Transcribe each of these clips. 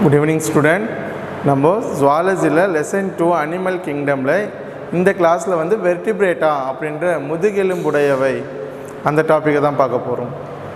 Good evening student நம்ம ஜுவாலஜியில் lesson two animal கிங்டமில் இந்த கிளாஸில் வந்து வெர்டிபிரேட்டா அப்படின்ற முதுகெலும்புடையவை அந்த டாப்பிக்கை தான் பார்க்க போகிறோம்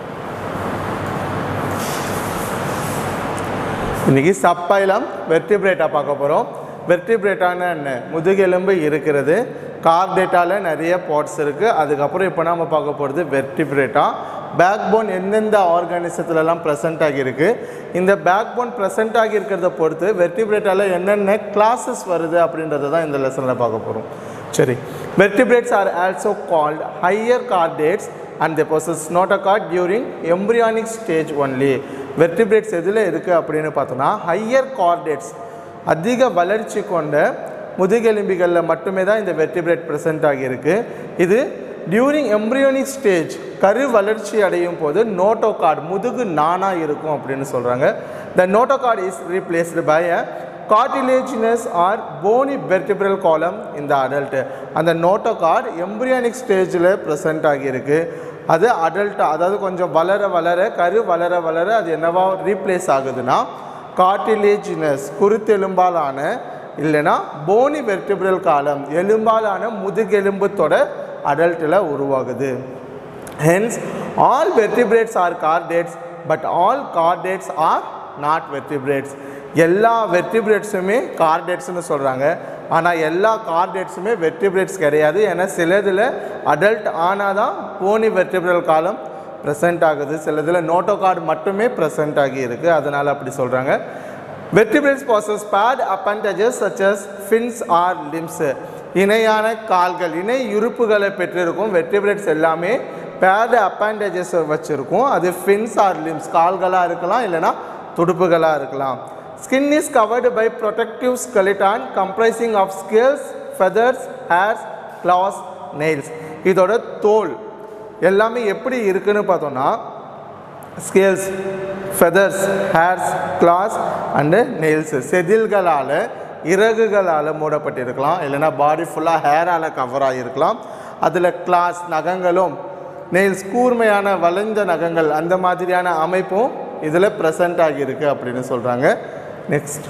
இன்றைக்கி சப்பைலம் வெர்டிபிரேட்டா பார்க்க போகிறோம் வெர்டிபிரேட்டான என்ன முதுகெலும்பு இருக்கிறது கார்டேட்டாவில் நிறைய பார்ட்ஸ் இருக்குது அதுக்கப்புறம் இப்போ நம்ம பார்க்க போகிறது வெர்டிபிரேட்டா பேக் போன் எந்தெந்த ஆர்கானிசத்துலலாம் ப்ரெசென்ட் ஆகியிருக்கு இந்த பேக் போன் ப்ரெசென்ட் ஆகியிருக்கிறத பொறுத்து வெர்டிபிரேட்டாவில் என்னென்ன கிளாஸஸ் வருது அப்படின்றத தான் இந்த லெசனில் பார்க்க போகிறோம் சரி vertebrates are also called higher chordates and they possess notochord during embryonic stage only vertebrates எதில் இருக்குது அப்படின்னு பார்த்தோன்னா ஹையர் கார்டேட்ஸ் அதிக வளர்ச்சி கொண்ட முதுகெலும்பிகளில் மட்டுமே தான் இந்த வெர்டிபிரேட் ப்ரெசென்ட் ஆகியிருக்கு இது டியூரிங் எம்ப்ரியோனிக் ஸ்டேஜ் கரு வளர்ச்சி அடையும் போது நோட்டோகார்டு முதுகு நானாக இருக்கும் அப்படின்னு சொல்கிறாங்க the notochord is replaced by a cartilaginous or bony vertebral column இந்த அடல்ட் அந்த நோட்டோகார்டு எம்ப்ரியானிக் ஸ்டேஜில் ப்ரெசென்ட் ஆகியிருக்கு அது அடல்ட்டாக அதாவது கொஞ்சம் வளர வளர கரு வளர வளர அது என்னவா ரீப்ளேஸ் ஆகுதுன்னா கார்டிலேஜினஸ் குருத்தெலும்பாலான இல்லைன்னா போனி வெர்டிபிரல் காலம் எலும்பாலான முதுகெலும்பு தொடர் அடல்ட்டில் உருவாகுது hence all vertebrates are chordates but all chordates are not vertebrates எல்லா வெர்டிபிரேட்ஸுமே கார்டேட்ஸ்னு சொல்கிறாங்க ஆனால் எல்லா கார்டேட்ஸுமே வெர்டிபிரேட்ஸ் கிடையாது ஏன்னா சிலதில் அடல்ட் ஆனால் தான் போனி வெர்டிபிரல் காலம் ப்ரெசென்ட் ஆகுது சிலதில் நோட்டோ கார்டு மட்டுமே ப்ரெசென்ட் ஆகி இருக்குது அதனால் அப்படி சொல்கிறாங்க vertebrates possess paired appendages such as fins or limbs இணையான கால்கள் இணை உறுப்புகளை பெற்றிருக்கும் வெர்டிபிரேட்ஸ் எல்லாமே பேட் அப்பண்டேஜஸ் வச்சுருக்கும் அது ஃபின்ஸ் ஆர் லிம்ஸ் கால்களாக இருக்கலாம் இல்லைனா துடுப்புகளாக இருக்கலாம் skin is covered by protective skeleton comprising of scales feathers hairs claws nails இதோட தோல் எல்லாமே எப்படி இருக்குன்னு பார்த்தோன்னா scales feathers hairs claws and nails செதில்களால் இறகுகளால் மூடப்பட்டிருக்கலாம் இல்லைனா பாடி ஃபுல்லாக ஹேரால் கவர் ஆகியிருக்கலாம் அதில் கிளாஸ் நகங்களும் நெயில்ஸ் கூர்மையான வளைந்த நகங்கள் அந்த மாதிரியான அமைப்பும் இதில் ப்ரெசண்ட் ஆகியிருக்கு அப்படின்னு சொல்கிறாங்க next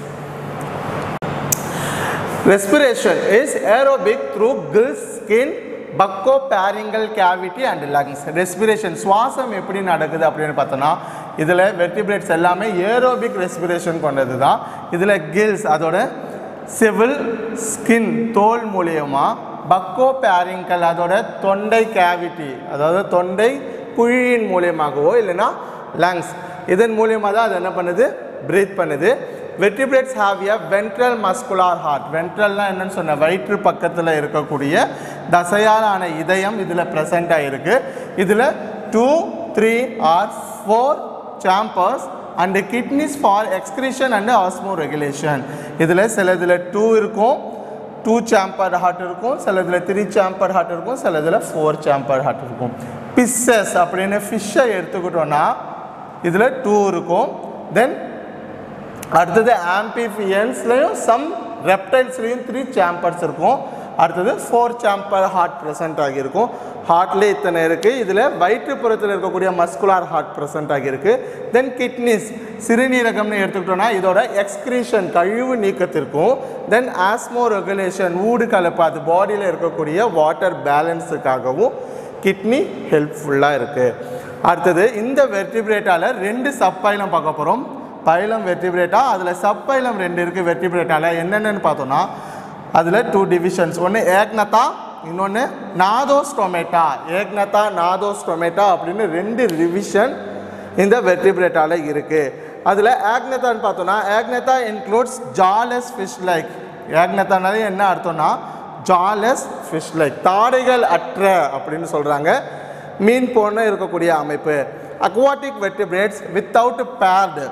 respiration is aerobic through gills skin buccopharyngeal cavity and lungs respiration சுவாசம் எப்படி நடக்குது அப்படின்னு பார்த்தோன்னா இதில் வெர்டிபிரேட்ஸ் எல்லாமே ஏரோபிக் ரெஸ்பிரேஷன் கொண்டது தான் இதில் கில்ஸ் அதோட சிவில் ஸ்கின் தோல் மூலியமாக பக்கோ பேரிங்கல் அதோட தொண்டை கேவிட்டி அதாவது தொண்டை குழியின் மூலியமாகவோ இல்லைன்னா லங்ஸ் இதன் மூலியமாக தான் அது என்ன பண்ணுது ப்ரீத் பண்ணுது vertebrates have a ventral muscular heart வென்ட்ரல்னால் என்னன்னு சொன்ன வயிற்று பக்கத்தில் இருக்கக்கூடிய தசையாலான இதயம் இதில் ப்ரெசண்ட் ஆகிருக்கு இதில் two three or four chambers and kidneys for excretion and osmoregulation இதில் சில இதில் டூ இருக்கும் டூ சாம்பர் ஹார்ட் இருக்கும் சில இதில் த்ரீ சாம்பர் ஹார்ட் இருக்கும் சில இதில் ஃபோர் சாம்பர் ஹார்ட் இருக்கும் பிஸ்ஸஸ் அப்படின்னு ஃபிஷ்ஷை எடுத்துக்கிட்டோன்னா இதில் டூ இருக்கும் தென் அடுத்தது ஆம்பிஃபியன்ஸ்லேயும் சம் ரெப்டைல்ஸ்லேயும் த்ரீ சாம்பர்ஸ் இருக்கும் அடுத்தது ஃபோர் சாம்பர் ஹார்ட் ப்ரெசென்ட் ஆகியிருக்கும் ஹார்ட்லேயே இத்தனை இருக்குது இதில் வயிற்றுப்புறத்தில் இருக்கக்கூடிய மஸ்குலார் ஹார்ட் ப்ரெசென்ட் ஆகியிருக்கு தென் கிட்னிஸ் சிறுநீரகம்னு எடுத்துக்கிட்டோன்னா இதோட எக்ஸ்கிரீஷன் கழிவு நீக்கத்திற்கும் தென் ஆஸ்மோ ரெகுலேஷன் ஊடு கலப்பு அது பாடியில் இருக்கக்கூடிய வாட்டர் பேலன்ஸுக்காகவும் கிட்னி ஹெல்ப்ஃபுல்லாக இருக்குது அடுத்தது இந்த வெர்டிபிரேட்டால் ரெண்டு சப்பைலம் பார்க்க போகிறோம் பைலம் வெர்டிபிரேட்டா அதில் சப்பைலம் ரெண்டு இருக்குது வெர்டிபிரேட்டால என்னென்னு பார்த்தோன்னா அதில் டூ டிவிஷன்ஸ் ஒன்று ஏக்னதா இன்னொன்று நாதோஸ்டொமேட்டா ஏக்னதா நாதோஸ்டொமேட்டா அப்படின்னு ரெண்டு ரிவிஷன் இந்த வெர்டிபிரேட்டால இருக்குது அதில் ஆக்னத்தான்னு பார்த்தோன்னா Agnatha includes jawless fish like ஏக்னத்தானாலே என்ன அர்த்தம்னா ஜாலஸ் ஃபிஷ் லைக் தாடைகள் அற்ற அப்படின்னு சொல்கிறாங்க மீன் போன்று இருக்கக்கூடிய அமைப்பு aquatic vertebrates without paired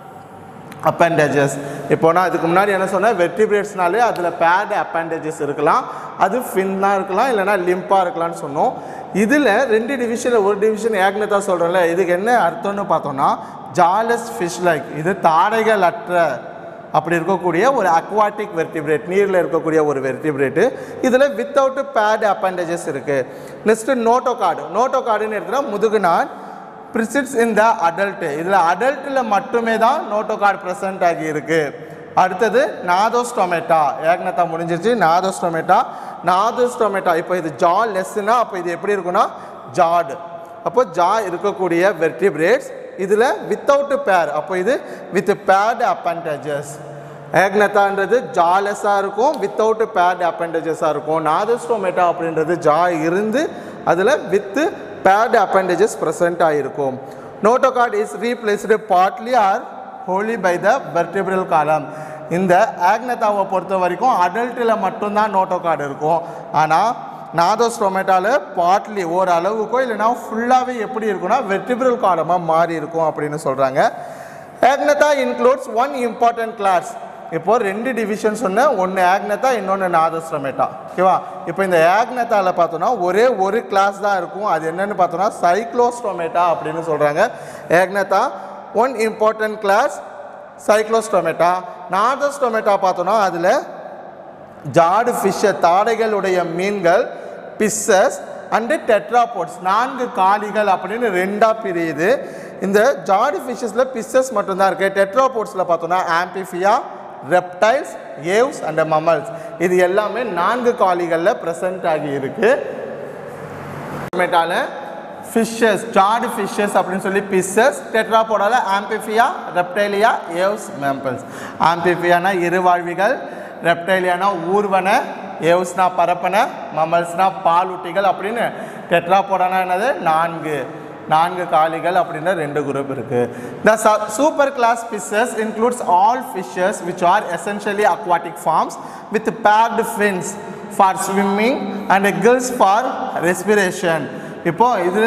appendages இப்போ நான் இதுக்கு முன்னாடி என்ன சொன்னேன் வெர்டிபிரேட்ஸ்னாலே அதில் பேடு அப்பண்டேஜஸ் இருக்கலாம் அது ஃபின்னாக இருக்கலாம் இல்லைனா லிம்பாக இருக்கலாம்னு சொன்னோம் இதில் ரெண்டு டிவிஷனில் ஒரு டிவிஷன் ஏக்னத்தா சொல்கிறோம்ல இதுக்கு என்ன அர்த்தம்னு பார்த்தோன்னா ஜாலஸ் ஃபிஷ் லைக் இது தாடைகள் அற்ற அப்படி இருக்கக்கூடிய ஒரு அக்வாட்டிக் வெர்டிபிரேட் நீரில் இருக்கக்கூடிய ஒரு வெர்டிபிரேட்டு இதில் வித்தவுட் பேட் அப்பண்டேஜஸ் இருக்குது நெக்ஸ்ட்டு நோட்டோ கார்டு நோட்டோ கார்டுன்னு எடுத்துகிட்டா முதுகு நாட் ப்ரிசிட்ஸ் இன் த அடல்ட் இதில் அடல்ட்டில் மட்டுமே தான் நோட்டோகார்டு ப்ரெசென்ட் ஆகி இருக்கு அடுத்தது நாதோஸ்டொமேட்டா ஏக்னத்தா முடிஞ்சிருச்சு நாதோஸ்டொமேட்டா நாதோஸ்டொமேட்டா இப்போ இது ஜா லெஸ்ஸுனா அப்போ இது எப்படி இருக்குன்னா ஜாடு அப்போ ஜா இருக்கக்கூடிய வெர்டிபிரேட்ஸ் இதில் வித்தவுட் பேர் அப்போ இது வித் பேர்டு அப்பண்டேஜஸ் ஏக்னத்தான்றது ஜாலெஸ்ஸாக இருக்கும் வித்தவுட் பேர்டு அப்பண்டேஜஸாக இருக்கும் நாதஸ்டோமேட்டா அப்படின்றது ஜா இருந்து அதில் வித்து பேர்டு அப்பண்டேஜஸ் ப்ரெசென்ட் ஆகிருக்கும் notochord is replaced partly or wholly by the vertebral column இந்த ஆக்னத்தாவை பொறுத்த வரைக்கும் அடல்ட்டில் மட்டும்தான் நோட்டோகார்டு இருக்கும் ஆனால் நாதோஸ்டோமேட்டாவில் பார்ட்லி ஓரளவுக்கோ இல்லைனா ஃபுல்லாகவே எப்படி இருக்கும்னா வெர்டிபிரல் காலமாக மாறி இருக்கும் அப்படின்னு சொல்கிறாங்க Agnatha includes one important class இப்போ ரெண்டு டிவிஷன் சொன்னேன் ஒன்று ஆக்னத்தா இன்னொன்று நாதோஸ்டோமேட்டா ஓகேவா இப்போ இந்த ஆக்னத்தாவில் பார்த்தோன்னா ஒரே ஒரு கிளாஸ் தான் இருக்கும் அது என்னன்னு பார்த்தோன்னா சைக்ளோஸ்டோமேட்டா அப்படின்னு சொல்கிறாங்க Agnatha one important class Cyclostomata Gnathostomata பார்த்தோன்னா அதில் ஜாடு ஃபிஷ்ஷை தாடைகளுடைய மீன்கள் பிஸ்ஸஸ் அண்டு டெட்ராபோட்ஸ் நான்கு காளிகள் அப்படின்னு ரெண்டாக பிரியுது இந்த ஜாடு ஃபிஷ்ஷஸில் பிஸ்ஸஸ் மட்டும்தான் இருக்குது டெட்ராபோட்ஸில் பார்த்தோன்னா Amphibia reptiles Aves and mammals இது எல்லாமே நான்கு காளிகளில் ப்ரெசன்ட் ஆகி இருக்கு டொமேட்டால ஃபிஷ்ஷஸ் ஜாடு ஃபிஷ்ஷஸ் அப்படின்னு சொல்லி பிஸ்ஸஸ் டெட்ராபோடால ஆம்பிஃபியா ரெப்டைலியா ஏவ்ஸ் மேம்பிள்ஸ் ஆம்பிஃபியானா இருவாழ்விகள் ரெப்டைலியானா ஊர்வன ஏவ்ஸ்னா பரப்பன மமல்ஸ்னா பாலூட்டிகள் அப்படின்னு டெட்ராபோடானா என்னது நான்கு நான்கு காளிகள் அப்படின்ற ரெண்டு குரூப் இருக்கு the super class fishes includes all fishes which are essentially aquatic forms with paired fins for swimming and gills for respiration இப்போ இது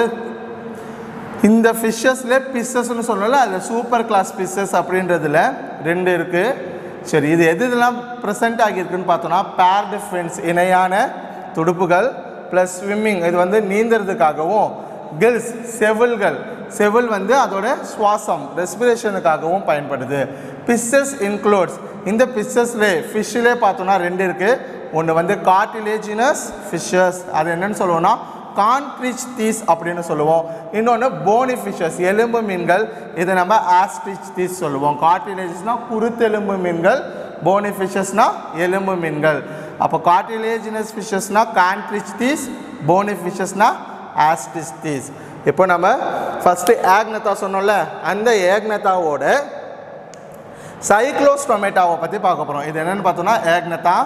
இந்த ஃபிஷ்ஷஸில் பிஸ்ஸஸ்னு சொல்லல அதில் சூப்பர் கிளாஸ் பிஸ்ஸஸ் அப்படின்றதுல ரெண்டு இருக்குது சரி இது எது இதெல்லாம் ப்ரெசென்ட் ஆகியிருக்குன்னு பார்த்தோன்னா பேர்டு ஃபின்ஸ் இணையான துடுப்புகள் ப்ளஸ் ஸ்விம்மிங் இது வந்து நீந்துறதுக்காகவும் கில்ஸ் செவில்கள் செவில் வந்து அதோட சுவாசம் ரெஸ்பிரேஷனுக்காகவும் பயன்படுது பிஸ்ஸஸ் இன்க்ளூட்ஸ் இந்த பிஸ்ஸஸ்லே ஃபிஷ்ஷிலே பார்த்தோன்னா ரெண்டு இருக்குது ஒன்று வந்து கார்டிலேஜினஸ் ஃபிஷ்ஷஸ் அது என்னன்னு சொல்லுவோம்னா கான்ட்ரிச் தீஸ் அப்படின்னு சொல்லுவோம் இன்னொன்று போனி ஃபிஷஸ் எலும்பு மீன்கள் இதை நம்ம ஆஸ்ட்ரிச் தீஸ் சொல்லுவோம் கார்டிலேஜஸ்னால் குருத்தெலும்பு மீன்கள் போனி ஃபிஷஸ்னா எலும்பு மீன்கள் அப்போ கார்டிலேஜினஸ் ஃபிஷஸ்னா கான்ட்ரிச் தீஸ் போனி ஃபிஷஸ்னா ஆஸ்ட்ரிச் தீஸ் இப்போ நம்ம ஃபஸ்ட்டு ஏக்னத்தா சொன்னோம்ல அந்த ஏக்னத்தாவோட சைக்ளோஸ்டொமேட்டாவை பற்றி பார்க்க போகிறோம் இது என்னென்னு பார்த்தோம்னா ஏக்னத்தா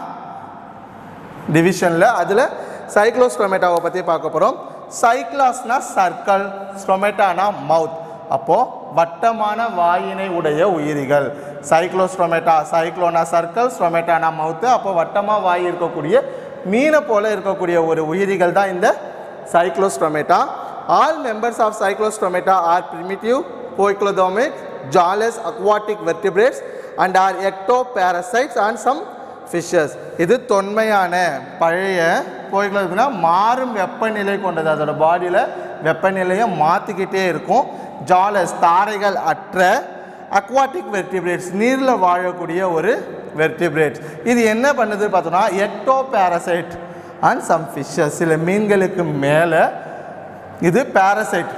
டிவிஷனில் அதில் சைக்ளோஸ்டொமேட்டாவை பற்றி பார்க்க போகிறோம் சைக்ளாஸ்னா சர்க்கிள் ஸ்டொமேட்டானா மவுத் அப்போது வட்டமான வாயினை உடைய உயிரிகள் சைக்ளோஸ்டொமேட்டா சைக்ளோனா சர்க்கிள் ஸ்டொமேட்டானா மவுத்து அப்போ வட்டமாக வாய் இருக்கக்கூடிய மீனை போல இருக்கக்கூடிய ஒரு உயிரிகள் தான் இந்த Cyclostomata all members of Cyclostomata are primitive poikilodomic jawless aquatic vertebrates and are ectoparasites and some fishes இது தொன்மையான பழைய போய்களா மாறும் வெப்பநிலை கொண்டது அதோட பாடியில் வெப்பநிலையை மாற்றிக்கிட்டே இருக்கும் ஜாலஸ் தாரைகள் அற்ற அக்வாட்டிக் வெர்டிபிரேட்ஸ் நீரில் வாழக்கூடிய ஒரு வெர்டிபிரேட்ஸ் இது என்ன பண்ணுது பார்த்தோன்னா ectoparasite and some fishes சில மீன்களுக்கு மேலே இது பேரசைட்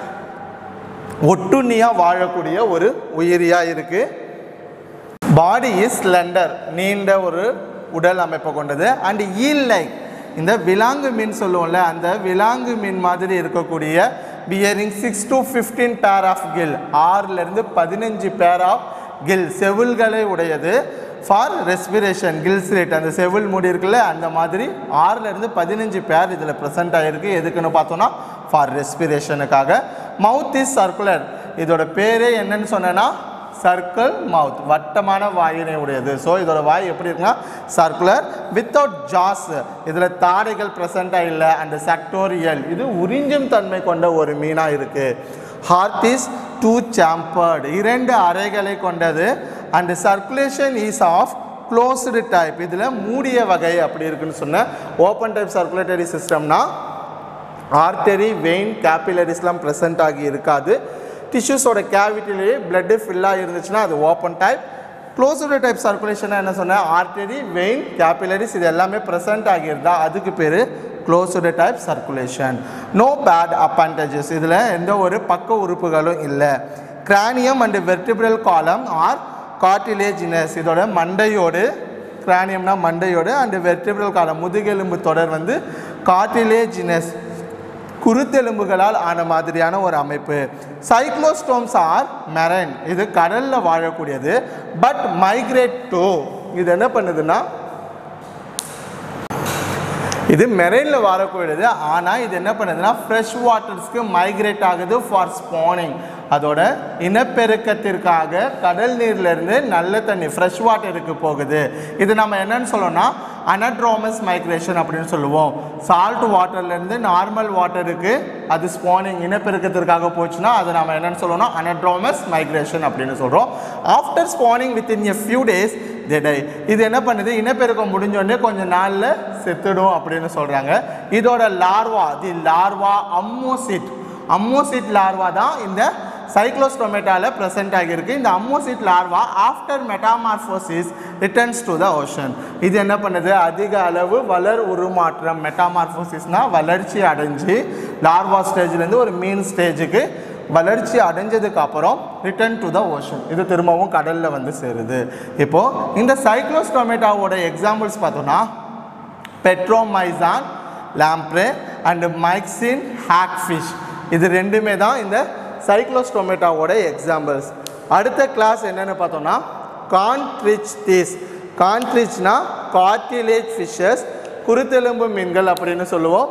ஒட்டுண்ணியாக வாழக்கூடிய ஒரு உயிரியாக இருக்குது பாடி இஸ் ஸ்லெண்டர் நீண்ட ஒரு உடல் அமைப்பை கொண்டது அண்ட் ஈல் லைக் இந்த விலாங்கு மீன் சொல்லுவோம்ல அந்த விலாங்கு மீன் மாதிரி இருக்கக்கூடிய bearing six to fifteen pair of gill ஆறுலேருந்து பதினஞ்சு பேர் ஆஃப் கில் செவில்களை உடையது ஃபார் ரெஸ்பிரேஷன் கில்ஸ் ரேட் அந்த செவில் முடி இருக்குல்ல அந்த மாதிரி ஆறுலேருந்து பதினஞ்சு பேர் இதில் ப்ரெசென்ட் ஆகிருக்கு எதுக்குன்னு பார்த்தோன்னா ஃபார் ரெஸ்பிரேஷனுக்காக மவுத் இஸ் சர்க்குலர் இதோட பேரே என்னன்னு சொன்னேன்னா சர்க்கிள் மவுத் வட்டமான வாயினை உடையது ஸோ இதோட வாய் எப்படி இருக்குன்னா சர்க்குலர் வித்தவுட் ஜாஸ் இதில் தாடைகள் ப்ரெசண்ட்டாக இல்லை அண்ட் செக்டோரியல் இது உறிஞ்சும் தன்மை கொண்ட ஒரு மீனாக இருக்குது ஹார்ட் இஸ் டூ சாம்பர்டு இரண்டு அறைகளை கொண்டது and circulation is of closed type இதில் மூடிய வகை அப்படி இருக்குன்னு சொன்னேன் ஓப்பன் டைப் சர்க்குலேட்டரி சிஸ்டம்னா ஆர்டரி வெயின் கேபிலரிஸ்லாம் ப்ரெசென்ட் ஆகி இருக்காது டிஷ்யூஸோட கேவிட்டிலேயே பிளட்டு ஃபில்லாக இருந்துச்சுன்னா அது ஓப்பன் டைப் க்ளோஸ்டு டைப் சர்க்குலேஷனாக என்ன சொன்னேன் ஆர்டரி வெயின் கேபிலரிஸ் இது எல்லாமே ப்ரெசென்ட் ஆகியிருந்தா அதுக்கு பேர் closed type circulation no paired appendages இதில் எந்த ஒரு பக்க உறுப்புகளும் இல்லை cranium and vertebral column are cartilaginous இதோட மண்டையோடு கிரானியம்னா மண்டையோடு அண்ட் வெர்டிபிரல் காலம் முதுகெலும்பு தொடர் வந்து கார்டிலேஜினஸ் குருத்தெலும்புகளால் ஆன மாதிரியான ஒரு அமைப்பு சைக்ளோஸ்டோம்ஸ் ஆர் மெரைன் இது கடலில் வாழக்கூடியது பட் மைக்ரேட் டு இது என்ன பண்ணுதுன்னா இது மெரைனில் வரக்கூடியது ஆனால் இது என்ன பண்ணுதுன்னா ஃப்ரெஷ் வாட்டர்ஸ்க்கு மைக்ரேட் ஆகுது ஃபார் ஸ்பானிங் அதோட இனப்பெருக்கத்திற்காக கடல் நீர்லேருந்து நல்ல தண்ணி ஃப்ரெஷ் வாட்டருக்கு போகுது இது நம்ம என்னன்னு சொல்லணும்னா அனட்ரோமஸ் மைக்ரேஷன் அப்படின்னு சொல்லுவோம் சால்ட் வாட்டர்லேருந்து நார்மல் வாட்டருக்கு அது ஸ்பானிங் இனப்பெருக்கத்திற்காக போச்சுன்னா அதை நம்ம என்னன்னு சொல்லணும்னா அனட்ரோமஸ் மைக்ரேஷன் அப்படின்னு சொல்கிறோம் after spawning within a few days die இது என்ன பண்ணுது இனப்பெருக்கம் முடிஞ்ச உடனே கொஞ்சம் நாளில் செத்துடும் அப்படின்னு சொல்கிறாங்க இதோட larva the larva ammocoete ammocoete larva தான் இந்த சைக்ளோஸ்டோமேட்டாவில் ப்ரெசென்ட் ஆகியிருக்கு இந்த ammocoete larva after metamorphosis returns to the ocean இது என்ன பண்ணுது அதிக அளவு வளர் உருமாற்றம் மெட்டாமார்ஃபோசிஸ்னால் வளர்ச்சி அடைஞ்சு லார்வா ஸ்டேஜ்லேருந்து ஒரு மீன் ஸ்டேஜுக்கு வளர்ச்சி அடைஞ்சதுக்கு அப்புறம் ரிட்டர்ன் டு த ஓஷன் இது திரும்பவும் கடலில் வந்து சேருது இப்போது இந்த சைக்ளோஸ்டோமேட்டாவோட எக்ஸாம்பிள்ஸ் பார்த்தோன்னா பெட்ரோமைசான் லாம்ப்ரே அண்ட் மைக்சின் ஹாக்ஃபிஷ் இது ரெண்டுமே தான் இந்த சைக்ளோஸ்டோமேட்டாவோட எக்ஸாம்பிள்ஸ் அடுத்த கிளாஸ் என்னென்னு பார்த்தோம்னா கான்ட்ரிச் தீஸ் கான்ட்ரிச்னா கார்டிலேஜ் ஃபிஷஸ் குருத்தெலும்பு மீன்கள் அப்படின்னு சொல்லுவோம்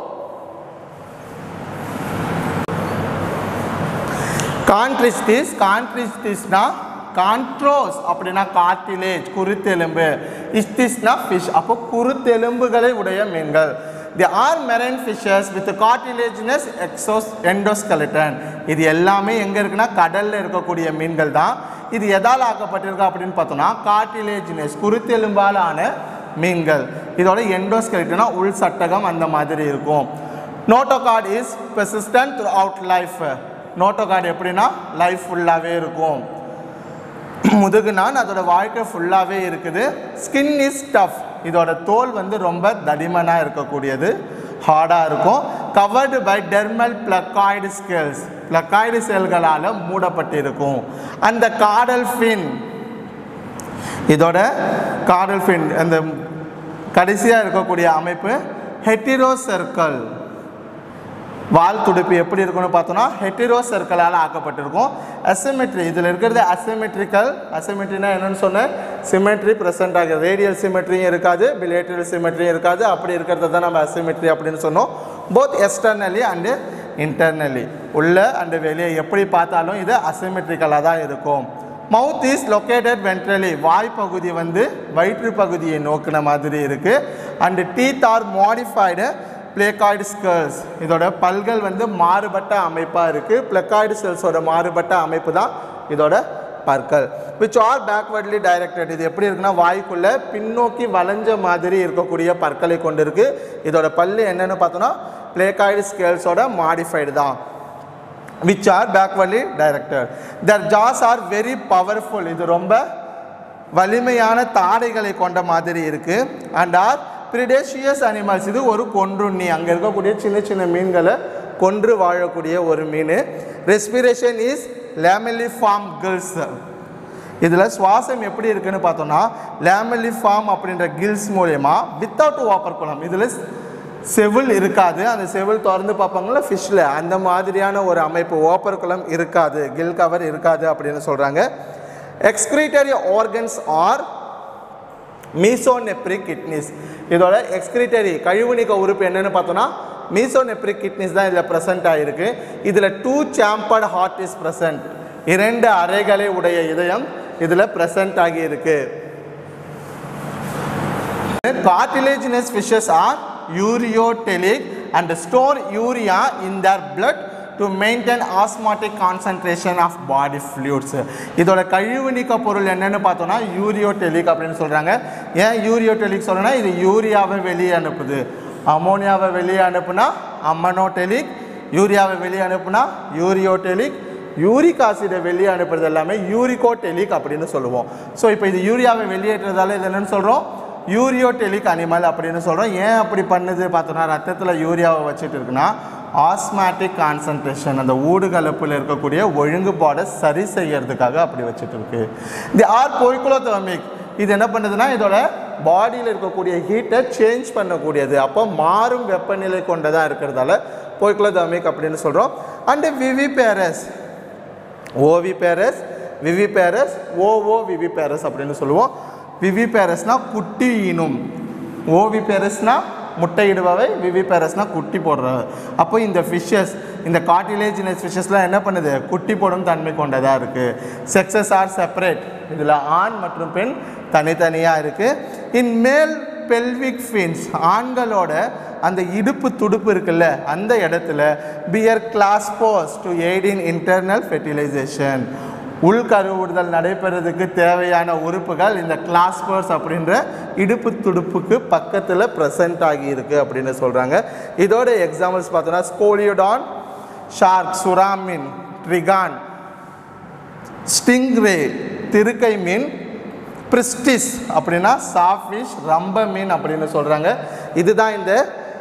கான்ட்ரிஸ்டிஸ் கான்ட்ரிஸ்டிஸ்னா கான்ட்ரோஸ் அப்படின்னா கார்டிலேஜ் குருத்தெலும்பு இஸ்டிஸ்னா ஃபிஷ் அப்போ குருத்தெலும்புகளை உடைய மீன்கள் they are marine fishes with cartilaginous எக்ஸோஸ் எண்டோஸ்கெலட்டன் இது எல்லாமே எங்கே இருக்குன்னா கடலில் இருக்கக்கூடிய மீன்கள் தான் இது எதால் ஆக்கப்பட்டிருக்கு அப்படின்னு பார்த்தோம்னா கார்டிலேஜினஸ் குருத்தெலும்பால் ஆன மீன்கள் இதோட எண்டோஸ்கெலட்டனா உள் சட்டகம் அந்த மாதிரி இருக்கும் notochord is persistent throughout life notochord எப்படின்னா லைஃப் ஃபுல்லாகவே இருக்கும் முதுகுனான் அதோட வாழ்க்கை ஃபுல்லாகவே இருக்குது ஸ்கின் இஸ் டஃப் இதோட தோல் வந்து ரொம்ப தடிமனாக இருக்கக்கூடியது ஹார்டாக இருக்கும் covered by dermal placoid scales placoid செல்களால் மூடப்பட்டிருக்கும் அந்த காடல் ஃபின் இதோட காடல் ஃபின் அந்த கடைசியாக இருக்கக்கூடிய அமைப்பு ஹெட்டிரோ சர்க்கிள் வால் துடுப்பு எப்படி இருக்கும்னு பார்த்தோம்னா ஹெட்டிரோ சர்க்கிளால் ஆக்கப்பட்டிருக்கும் அசிமெட்ரி இதில் இருக்கிறது அசிமெட்ரிக்கல் அசிமெட்ரினா என்னன்னு சொன்னேன் சிமெட்ரி ப்ரெசென்ட் ஆகுது ரேடியல் சிமெட்ரியும் இருக்காது பிலேட்டரல் சிமெட்ரியும் இருக்காது அப்படி இருக்கிறத தான் நம்ம அசிமெட்ரி அப்படின்னு சொன்னோம் போத் எக்ஸ்டர்னலி அண்டு இன்டர்னலி உள்ள அண்டு வெளியே எப்படி பார்த்தாலும் இது அசிமெட்ரிக்கலாக தான் இருக்கும் மவுத் இஸ் லொக்கேட்டட் வென்ட்ரலி வாய் பகுதி வந்து வயிற்று பகுதியை நோக்கின மாதிரி இருக்குது and teeth are modified placoid scales இதோட பல்கள் வந்து மாறுபட்ட அமைப்பாக இருக்குது பிளக்காய்டு செல்ஸோட மாறுபட்ட அமைப்பு தான் இதோட பற்கள் விச் ஆர் பேக்வர்ட்லி டைரக்டட் இது எப்படி இருக்குன்னா வாய்க்குள்ளே பின்னோக்கி வளைஞ்ச மாதிரி இருக்கக்கூடிய பற்களை கொண்டு இருக்கு இதோட பல்லு என்னன்னு பார்த்தோன்னா பிளேகாய்டு ஸ்கேல்ஸோட மாடிஃபைடு தான் which are backwardly directed their jaws are very powerful இது ரொம்ப வலிமையான தாடைகளை கொண்ட மாதிரி இருக்கு அண்ட் ஆர் பிரிடேஷியஸ் அனிமல்ஸ் இது ஒரு கொன்றுண்ணி அங்கே இருக்கக்கூடிய சின்ன சின்ன மீன்களை கொன்று வாழக்கூடிய ஒரு மீன் ரெஸ்பிரேஷன் இஸ் லேமலிஃபார்ம் கில்ஸ் இதில் சுவாசம் எப்படி இருக்குன்னு பார்த்தோம்னா லேமலிஃபார்ம் அப்படின்ற கில்ஸ் மூலயமா வித்தவுட் வாப்பர் குளம் இதில் செவில் இருக்காது அந்த செவில் திறந்து பார்ப்பாங்களா ஃபிஷ்ஷில் அந்த மாதிரியான ஒரு அமைப்பு ஓப்பர் குளம் இருக்காது கில் கவர் இருக்காது அப்படின்னு சொல்கிறாங்க excretory organs are mesonephric kidneys இதோட எக்ஸ்கிரிட்டரி கழிவு நீக்க உறுப்பு என்னன்னு பார்த்தோம்னா மீசோநெப்ரிக் கிட்னிஸ் தான் இதில் ப்ரெசென்ட் ஆகிருக்கு இதில் two chambered heart is present இரண்டு அறைகளை உடைய இதயம் இதில் ப்ரெசென்ட் ஆகி இருக்கு cartilaginous fishes are ureotelic and store urea in their blood to maintain osmotic concentration of body fluids இதோட கழிவு நீக்க பொருள் என்னன்னு பார்த்தோம்னா யூரியோடெலிக் அப்படின்னு சொல்கிறாங்க ஏன் யூரியோடெலிக் சொல்றேன்னா இது யூரியாவை வெளியே அனுப்புது அமோனியாவை வெளியே அனுப்புனா அம்மனோடெலிக் யூரியாவை வெளியே அனுப்புனா யூரியோடெலிக் யூரிக் ஆசிடை வெளியே அனுப்புறது எல்லாமே யூரிகோடெலிக் அப்படின்னு சொல்லுவோம் ஸோ இப்போ இது யூரியாவை வெளியேற்றுறதால இது என்னன்னு சொல்கிறோம் யூரியோடெலிக் அனிமல் அப்படின்னு சொல்கிறோம் ஏன் அப்படி பண்ணுது பார்த்தோன்னா ரத்தத்தில் யூரியாவை வச்சுட்டு இருக்குன்னா ஆஸ்மேட்டிக் கான்சன்ட்ரேஷன் அந்த ஊடுகலப்பில் இருக்கக்கூடிய ஒழுங்குபாடை சரி செய்யறதுக்காக அப்படி வச்சுட்டு இருக்கு தி ஆர் பொய்குலோதர்மிக் இது என்ன பண்ணுதுன்னா இதோட பாடியில் இருக்கக்கூடிய ஹீட்டை சேஞ்ச் பண்ணக்கூடியது அப்போ மாறும் வெப்பநிலை கொண்டதாக இருக்கிறதால பொய்குலோதர்மிக் அப்படின்னு சொல்கிறோம் அண்டு விவி பேரஸ் ஓவி பேரஸ் விவி பேரஸ் ஓஓ விவி பேரஸ் அப்படின்னு சொல்லுவோம் விவி பேரஸ்னா குட்டி ஈனும் ஓவி பேரஸ்னா முட்டையிடுபவை விவி பேரஸ்னா குட்டி போடுறவை அப்போ இந்த ஃபிஷ்ஷஸ் இந்த கார்டிலேஜினஸ் ஃபிஷ்ஷஸ்லாம் என்ன பண்ணுது குட்டி போடும் தன்மை கொண்டதாக இருக்குது செக்ஸஸ் ஆர் செப்பரேட் இதில் ஆண் மற்றும் பெண் தனித்தனியாக இருக்குது இன் மேல் பெல்விக் ஃபின்ஸ் ஆண்களோட அந்த இடுப்பு துடுப்பு இருக்குல்ல அந்த இடத்துல bear claspers to aid in internal fertilisation உள்கருவுறுதல் நடைபெறதுக்கு தேவையான உறுப்புகள் இந்த கிளாஸ்பர்ஸ் அப்படின்ற இடுப்பு துடுப்புக்கு பக்கத்தில் ப்ரெசென்ட் ஆகி இருக்கு அப்படின்னு சொல்கிறாங்க இதோட எக்ஸாம்பிள்ஸ் பார்த்தோன்னா ஸ்கோலியோடான் ஷார்க் சுறாமீன் ட்ரிகான் ஸ்டிங்ரே திருக்கை மீன் பிரிஸ்டிஸ் அப்படின்னா சாஃபிஷ் ரம்ப மீன் அப்படின்னு சொல்கிறாங்க இதுதான் இந்த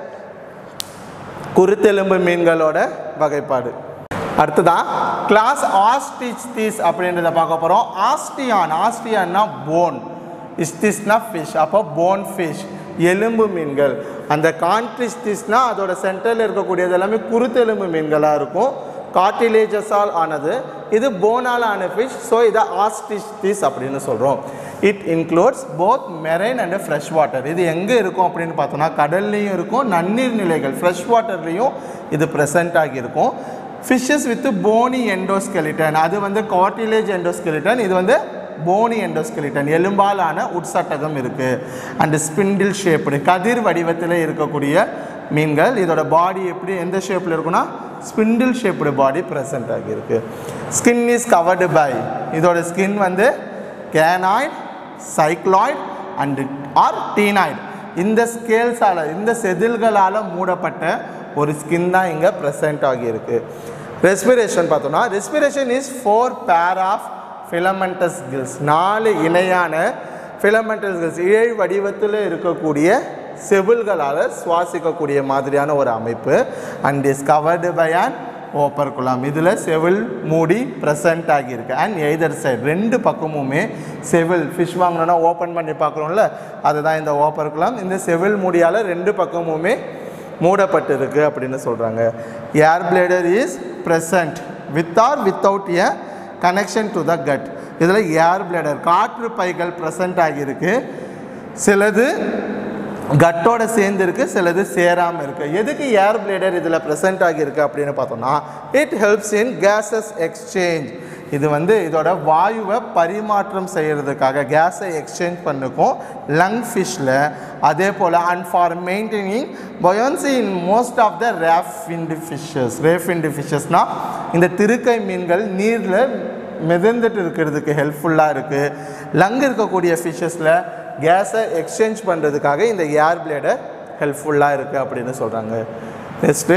குருத்தெலும்பு மீன்களோட வகைப்பாடு அடுத்ததான் கிளாஸ் ஆஸ்டிச்திஸ் அப்படின்றத பார்க்க போகிறோம் ஆஸ்டியான் ஆஸ்டியான்னா போன் இஸ்திஸ்னா ஃபிஷ் அப்போ போன் ஃபிஷ் எலும்பு மீன்கள் அந்த கான்ட்ரிஸ்டிஸ்னா அதோட சென்டரில் இருக்கக்கூடியது எல்லாமே குருத்தெலும்பு மீன்களாக இருக்கும் கார்டிலேஜஸால் ஆனது இது போனால் ஆன ஃபிஷ் ஸோ இதை ஆஸ்டிஸ்டிஸ் அப்படின்னு சொல்கிறோம் it includes both marine and fresh water இது எங்கே இருக்கும் அப்படின்னு பார்த்தோம்னா கடல்லையும் இருக்கும் நன்னீர் நிலைகள் ஃப்ரெஷ் வாட்டர்லேயும் இது ப்ரெசென்ட் ஆகியிருக்கும் ஃபிஷ்ஷஸ் வித் போனி எண்டோஸ்கெலிட்டன் அது வந்து கார்டிலேஜ் எண்டோஸ்கெலிட்டன் இது வந்து போனி எண்டோஸ்கெலிட்டன் எலும்பாலான உட்சட்டகம் இருக்குது அண்ட் ஸ்பிண்டில் ஷேப்டு கதிர் வடிவத்தில் இருக்கக்கூடிய மீன்கள் இதோட பாடி எப்படி எந்த ஷேப்பில் இருக்குன்னா ஸ்பிண்டில் ஷேப்டு பாடி ப்ரெசென்ட் ஆகியிருக்கு ஸ்கின் இஸ் கவர்டு பை இதோட ஸ்கின் வந்து ganoid cycloid and or ctenoid இந்த ஸ்கேல்ஸால் இந்த செதில்களால் மூடப்பட்ட ஒரு ஸ்கின் தான் இங்கே ப்ரெசென்ட் ஆகியிருக்கு ரெஸ்பிரேஷன் பார்த்தோம்னா respiration is four pair of filamentous gills நாலு இணையான ஃபிலமெண்டஸ் கில்ஸ் இழை வடிவத்தில் இருக்கக்கூடிய செவில்களால் சுவாசிக்கக்கூடிய மாதிரியான ஒரு அமைப்பு and is covered by an operculum இதில் செவில் மூடி ப்ரெசன்ட் ஆகியிருக்கு அண்ட் எய்தர் சைடு ரெண்டு பக்கமுமே செவில் ஃபிஷ் வாங்கணும்னா ஓப்பன் பண்ணி பார்க்குறோம்ல அதுதான் இந்த ஓப்பர்குலாம் இந்த செவில் மூடியால் ரெண்டு பக்கமுமே மூடப்பட்டிருக்கு அப்படின்னு சொல்கிறாங்க air bladder is present with or without a connection to the gut இதில் ஏர் பிளேடர் காற்று பைகள் ப்ரெசன்ட் ஆகியிருக்கு சிலது கட்டோட சேர்ந்து இருக்கு சிலது சேராமல் இருக்கு எதுக்கு ஏர் பிளேடர் இதில் ப்ரெசென்ட் ஆகியிருக்கு அப்படின்னு பார்த்தோம்னா it helps in cases exchange இது வந்து இதோட வாயுவை பரிமாற்றம் செய்கிறதுக்காக கேஸை எக்ஸ்சேஞ்ச் பண்ணுக்கும் லங் ஃபிஷ்ஷில் அதே போல் and for maintaining buoyancy in most of the ray finned fishes ray finned ஃபிஷ்ஷஸ்னால் இந்த திருக்கை மீன்கள் நீரில் மிதந்துட்டு இருக்கிறதுக்கு ஹெல்ப்ஃபுல்லாக இருக்குது லங் இருக்கக்கூடிய ஃபிஷ்ஷஸில் கேஸை எக்ஸ்சேஞ்ச் பண்ணுறதுக்காக இந்த ஏர் பிளேடை ஹெல்ப்ஃபுல்லாக இருக்குது அப்படின்னு சொல்கிறாங்க next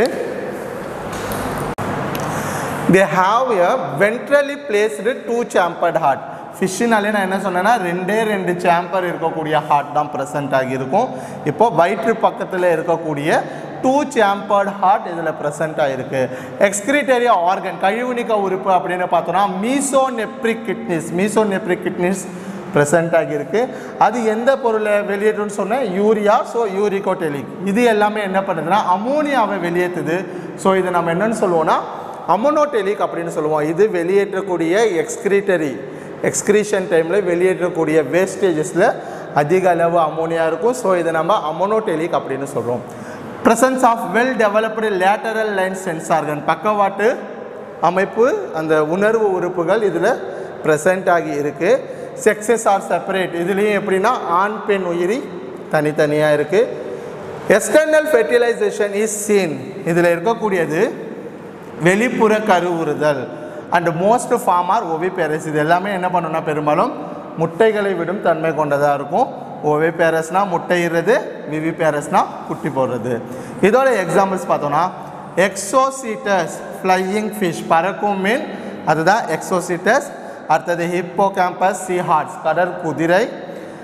they have a ventrally placed two chambered heart ஃபிஷ்ஷுனாலே நான் என்ன சொன்னேன்னா ரெண்டே ரெண்டு சாம்பர் இருக்கக்கூடிய ஹார்ட் தான் ப்ரெசென்ட் ஆகியிருக்கும் இப்போ வயிற்று பக்கத்தில் இருக்கக்கூடிய டூ சாம்பர்ட் ஹார்ட் இதில் ப்ரெசென்ட் ஆகிருக்கு எக்ஸ்கிரிட்டரி ஆர்கன் கழிவுநீக்க உறுப்பு அப்படின்னு பார்த்தோன்னா mesonephric kidneys mesonephric kidneys present ஆகியிருக்கு அது எந்த பொருளை வெளியேற்றுன்னு சொன்னேன் யூரியா ஸோ யூரிகோடெலிக் இது எல்லாமே என்ன பண்ணுதுன்னா அமோனியாவை வெளியேற்றுது ஸோ இதை நம்ம என்னன்னு சொல்லுவோம்னா அமோனோடெலிக் அப்படின்னு சொல்லுவோம் இது வெளியேற்றக்கூடிய எக்ஸ்கிரிட்டரி எக்ஸ்கிரீஷன் டைமில் வெளியேற்றக்கூடிய வேஸ்டேஜஸில் அதிக அளவு அமோனியா இருக்கும் ஸோ இதை நம்ம அமோனோடெலிக் அப்படின்னு சொல்கிறோம் presence of well developed lateral line sense organ பக்கவாட்டு அமைப்பு அந்த உணர்வு உறுப்புகள் இதில் ப்ரெசென்ட் ஆகி இருக்குது செக்ஸஸ் ஆர் செப்பரேட் இதுலேயும் எப்படின்னா ஆண் பெண் உயிரி தனித்தனியாக இருக்குது எக்ஸ்டர்னல் ஃபெர்டிலைசேஷன் இஸ் சீன் இதில் இருக்கக்கூடியது வெளிப்புற கருவுறுதல் and most form are oviparous இது எல்லாமே என்ன பண்ணுன்னா பெரும்பாலும் முட்டைகளை விடும் தன்மை கொண்டதாக இருக்கும் ஓவிபேரஸ்னா முட்டையிடுறது விவிபேரஸ்னா குட்டி போடுறது இதோட எக்ஸாம்பிள்ஸ் பார்த்தோன்னா எக்ஸோசீட்டஸ் ஃப்ளையிங் ஃபிஷ் பறக்கும் மீன் அதுதான் எக்ஸோசீட்டஸ் அடுத்தது ஹிப்போ கேம்பஸ் சி ஹார்ட்ஸ் கடற்குதிரை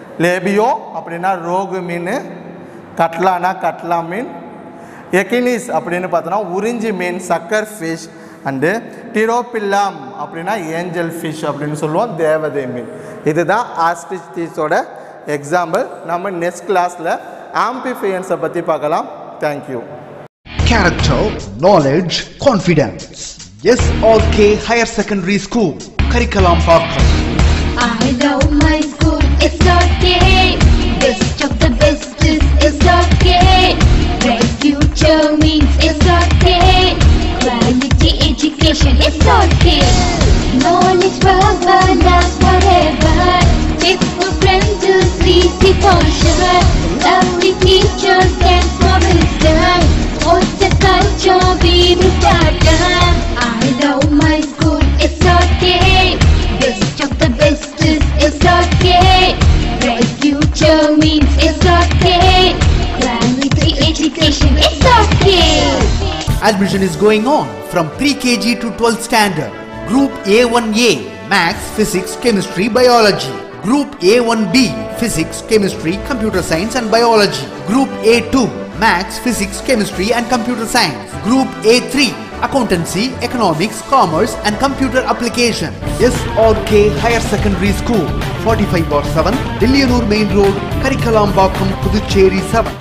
லேபியோ அப்படின்னா ரோகு மீன் கட்லானா கட்லா மீன் எக்கினிஸ் அப்படின்னு பார்த்தோன்னா உறிஞ்சி மீன் சக்கர் ஃபிஷ் அண்டு டிரோபில்லாம் அப்படின்னா ஏஞ்சல் ஃபிஷ் அப்படின்னு சொல்லுவோம் தேவதை மீன் இதுதான் ஆஸ்டிஸ்டீஸோட எக்ஸாம்பிள் நம்ம நெக்ஸ்ட் கிளாஸில் ஆம்பிஃபியன்ஸை பற்றி பார்க்கலாம் thank you Character, knowledge, confidence. SRK Higher Secondary School, Curriculum Parkram. I love my school, it's okay. Best of the best is it's okay. Bright future means it's okay. Quality education, it's okay. Knowledge forever, last forever. It's the friends to see the culture. Lovely teachers and for wisdom. What's the culture we will start? I love my school, it's okay. Best of the best is it's okay. Bright future means it's okay. Quality education, it's okay. Admission is going on from pre-KG to 12th standard. Group A1A, Maths, Physics, Chemistry, Biology. Group A1B, Physics, Chemistry, Computer Science and Biology. Group A2, Maths, Physics, Chemistry and Computer Science. Group A3, Accountancy, Economics, Commerce and Computer Application. SRK Higher Secondary School, 45 bar 7, Dillianur Main Road, Karikalam Bakam, Puducherry 7.